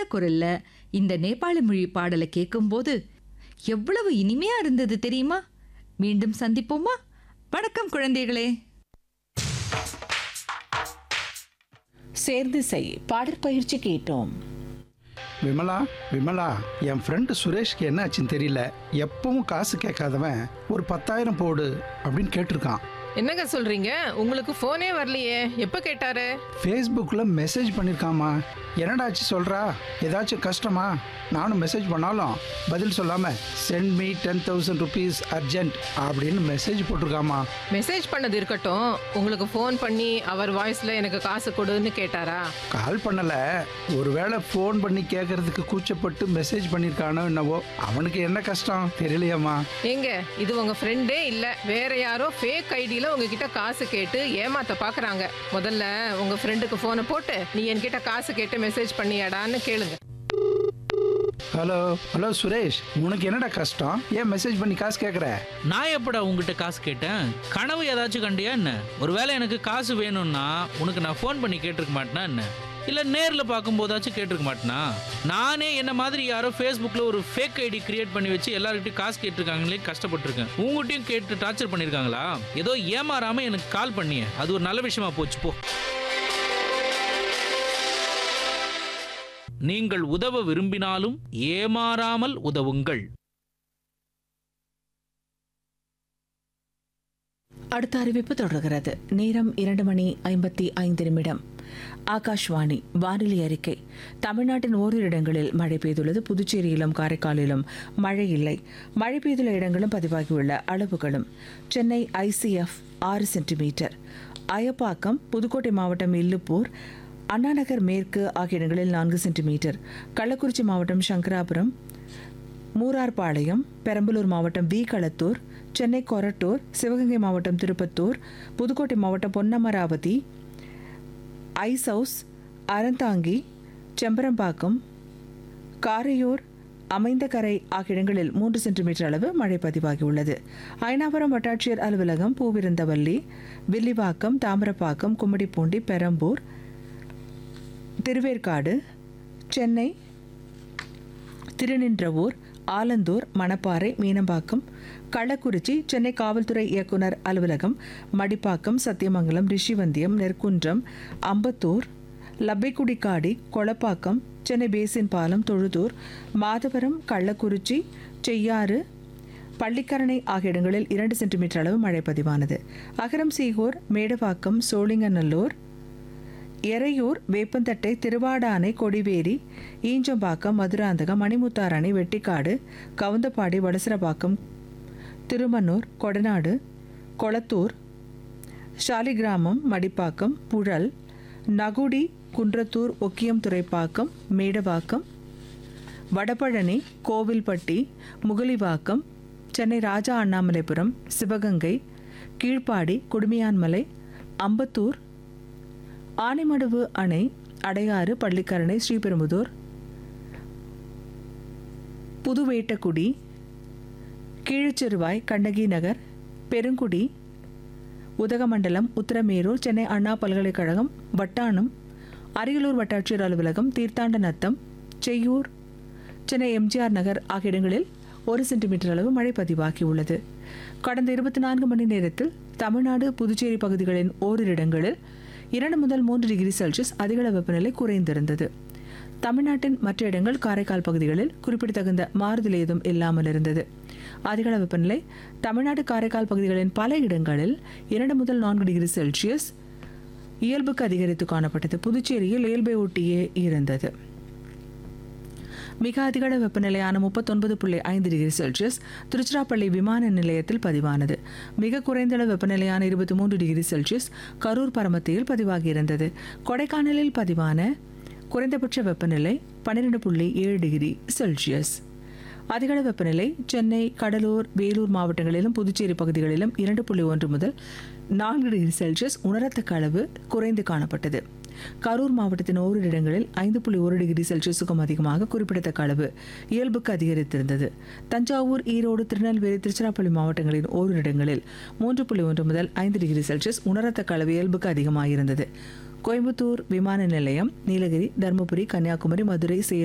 குரல்ல இந்த நேபாள மொழி பாடலை கேட்கும்போது எவ்வளவு இனிமையா இருந்தது தெரியுமா மீண்டும் சந்திப்போமா வணக்கம் குழந்தைகளே சேர்ந்து செய் பாடற்பயிற்சி கேட்டோம் விமலா விமலா என் ஃப்ரெண்டு சுரேஷ்க்கு என்ன ஆச்சுன்னு தெரியல எப்பவும் காசு கேட்காதவன் ஒரு பத்தாயிரம் போடு அப்படின்னு கேட்டிருக்கான் என்னங்க சொல்றீங்க உங்களுக்கு போனே வரலையே எப்ப கேட்டாரு ஃபேஸ்புக்கில் மெசேஜ் பண்ணியிருக்காமா என்னடாச்சு சொல்கிறா ஏதாச்சும் கஷ்டமா நானும் மெசேஜ் பண்ணாலும் பதில் சொல்லாமல் send me ten thousand rupees urgent அப்படின்னு மெசேஜ் போட்டிருக்காமா மெசேஜ் பண்ணது இருக்கட்டும் உங்களுக்கு ஃபோன் பண்ணி அவர் வாய்ஸ்ல எனக்கு காசு கொடுன்னு கேட்டாரா கால் பண்ணலை ஒருவேளை ஃபோன் பண்ணி கேட்கறதுக்கு கூச்சப்பட்டு மெசேஜ் பண்ணியிருக்கானோ என்னவோ அவனுக்கு என்ன கஷ்டம் தெரியலையாம்மா ஏங்க இது உங்க ஃப்ரெண்டே இல்ல வேற யாரோ ஃபேக் ஐடியில உங்ககிட்ட காசு கேட்டு ஏமாத்த பாக்குறாங்க முதல்ல உங்க ஃப்ரெண்டுக்கு போனை போட்டு நீ என்கிட்ட காசு கேட்டு மெசேஜ் பண்ணியாடான்னு கேளுங்க ஹலோ ஹலோ சுரேஷ் உனக்கு என்னடா கஷ்டம் ஏன் மெசேஜ் பண்ணி காசு கேட்குற நான் எப்படா உங்ககிட்ட காசு கேட்டேன் கனவு ஏதாச்சும் கண்டியா என்ன ஒருவேளை எனக்கு காசு வேணும்னா உனக்கு நான் ஃபோன் பண்ணி கேட்டிருக்க மாட்டேனா என்ன இல்லை நேரில் பார்க்கும்போதாச்சும் கேட்டிருக்க மாட்டேனா நானே என்ன மாதிரி யாரோ ஃபேஸ்புக்கில் ஒரு ஃபேக் ஐடி கிரியேட் பண்ணி வச்சு எல்லார்கிட்டையும் காசு கேட்டிருக்காங்களே கஷ்டப்பட்டிருக்கேன் உங்ககிட்டயும் கேட்டு டார்ச்சர் பண்ணியிருக்காங்களா ஏதோ ஏமாறாமல் எனக்கு கால் பண்ணியே அது ஒரு நல்ல விஷயமா போச்சு போ நீங்கள் உதவ விரும்பினாலும் ஏமாறாமல் உதவுங்கள் அடுத்த அறிவிப்பு தொடர்கிறது நேரம் இரண்டு மணி ஐம்பத்தி ஐந்து நிமிடம் ஆகாஷ்வாணி வானிலை அறிக்கை தமிழ்நாட்டின் ஓரிரு இடங்களில் மழை பெய்துள்ளது புதுச்சேரியிலும் காரைக்காலிலும் மழை இல்லை மழை பெய்துள்ள இடங்களும் பதிவாகியுள்ள அளவுகளும் சென்னை ஐசிஎஃப் ஆறு சென்டிமீட்டர் அயப்பாக்கம் புதுக்கோட்டை மாவட்டம் இல்லுப்பூர் அண்ணாநகர் மேற்கு ஆகிய இடங்களில் நான்கு சென்டிமீட்டர் கள்ளக்குறிச்சி மாவட்டம் சங்கராபுரம் மூரார்பாளையம் பெரம்பலூர் மாவட்டம் வி களத்தூர் சென்னை கொரட்டூர் சிவகங்கை மாவட்டம் திருப்பத்தூர் புதுக்கோட்டை மாவட்டம் பொன்னமராவதி ஐஸ் ஹவுஸ் அறந்தாங்கி செம்பரம்பாக்கம் காரையூர் அமைந்தகரை ஆகிய இடங்களில் மூன்று சென்டிமீட்டர் அளவு மழை பதிவாகியுள்ளது ஐனாபுரம் வட்டாட்சியர் அலுவலகம் பூவிருந்தவல்லி வில்லிவாக்கம் தாமிரப்பாக்கம் கும்மிடிப்பூண்டி பெரம்பூர் திருவேற்காடு சென்னை திருநின்றவூர் ஆலந்தூர் மணப்பாறை மீனம்பாக்கம் கள்ளக்குறிச்சி சென்னை காவல்துறை இயக்குனர் அலுவலகம் மடிப்பாக்கம் சத்தியமங்கலம் ரிஷிவந்தியம் நெற்குன்றம் அம்பத்தூர் லப்பைக்குடிக்காடி கொளப்பாக்கம் சென்னை பேசின் பாலம் தொழுதூர் மாதவரம் கள்ளக்குறிச்சி செய்யாறு பள்ளிக்கரணை ஆகிய இடங்களில் இரண்டு சென்டிமீட்டர் அளவு மழை பதிவானது அகரம் சீகூர் மேடவாக்கம் சோழிங்கநல்லூர் எறையூர் வேப்பந்தட்டை திருவாடானை கொடிவேரி ஈஞ்சம்பாக்கம் மதுராந்தகம் மணிமுத்தார் அணை வெட்டிக்காடு கவுந்தப்பாடி வடசரபாக்கம் திருமன்னூர் கொடநாடு கொளத்தூர் ஷாலிகிராமம் மடிப்பாக்கம் புழல் நகுடி குன்றத்தூர் ஒக்கியம் துறைப்பாக்கம் மேடவாக்கம் வடபழனி கோவில்பட்டி முகலிவாக்கம் சென்னை ராஜா அண்ணாமலைபுரம் சிவகங்கை கீழ்ப்பாடி குடுமியான்மலை அம்பத்தூர் ஆனைமடுவு அணை அடையாறு பள்ளிக்கரணை ஸ்ரீபெரும்புதூர் புதுவேட்டக்குடி கீழச்சிறுவாய் கண்ணகி நகர் பெருங்குடி உதகமண்டலம் உத்தரமேரூர் சென்னை அண்ணா பல்கலைக்கழகம் வட்டானம் அரியலூர் வட்டாட்சியர் அலுவலகம் தீர்த்தாண்ட நத்தம் செய்யூர் சென்னை எம்ஜிஆர் நகர் ஆகிய இடங்களில் ஒரு சென்டிமீட்டர் அளவு மழை பதிவாகியுள்ளது கடந்த இருபத்தி நான்கு மணி நேரத்தில் தமிழ்நாடு புதுச்சேரி பகுதிகளின் ஓரிரு இடங்களில் இரண்டு முதல் மூன்று டிகிரி செல்சியஸ் அதிகள வெப்பநிலை குறைந்திருந்தது தமிழ்நாட்டின் மற்ற இடங்கள் காரைக்கால் பகுதிகளில் குறிப்பிடத்தகுந்த மாறுதல் ஏதும் இல்லாமல் இருந்தது அதிகள வெப்பநிலை தமிழ்நாடு காரைக்கால் பகுதிகளின் பல இடங்களில் இரண்டு முதல் நான்கு டிகிரி செல்சியஸ் இயல்புக்கு அதிகரித்து காணப்பட்டது புதுச்சேரியில் இயல்பை ஒட்டியே இருந்தது மிக அதிகள வெப்பநிலையான முப்பத்தொன்பது புள்ளி ஐந்து டிகிரி செல்சியஸ் திருச்சிராப்பள்ளி விமான நிலையத்தில் பதிவானது மிக குறைந்த அளவு வெப்பநிலையான இருபத்தி மூன்று டிகிரி செல்சியஸ் கரூர் பரமத்தியில் பதிவாகியிருந்தது கொடைக்கானலில் பதிவான குறைந்தபட்ச வெப்பநிலை பன்னிரெண்டு புள்ளி ஏழு டிகிரி செல்சியஸ் அதிகள வெப்பநிலை சென்னை கடலூர் வேலூர் மாவட்டங்களிலும் புதுச்சேரி பகுதிகளிலும் இரண்டு புள்ளி ஒன்று முதல் நான்கு டிகிரி செல்சியஸ் உணரத்தக்க அளவு குறைந்து காணப்பட்டது கரூர் மாவட்டத்தின் ஓரிரு இடங்களில் ஐந்து புள்ளி ஒரு டிகிரி செல்சியஸுக்கும் அதிகமாக குறிப்பிடத்தக்க அளவு இயல்புக்கு அதிகரித்திருந்தது தஞ்சாவூர் ஈரோடு திருநெல்வேலி திருச்சிராப்பள்ளி மாவட்டங்களின் ஓரிரு இடங்களில் மூன்று புள்ளி ஒன்று முதல் ஐந்து டிகிரி செல்சியஸ் உணரத்தக்க அளவு இயல்புக்கு அதிகமாக இருந்தது கோயம்புத்தூர் விமான நிலையம் நீலகிரி தருமபுரி கன்னியாகுமரி மதுரை சேலம்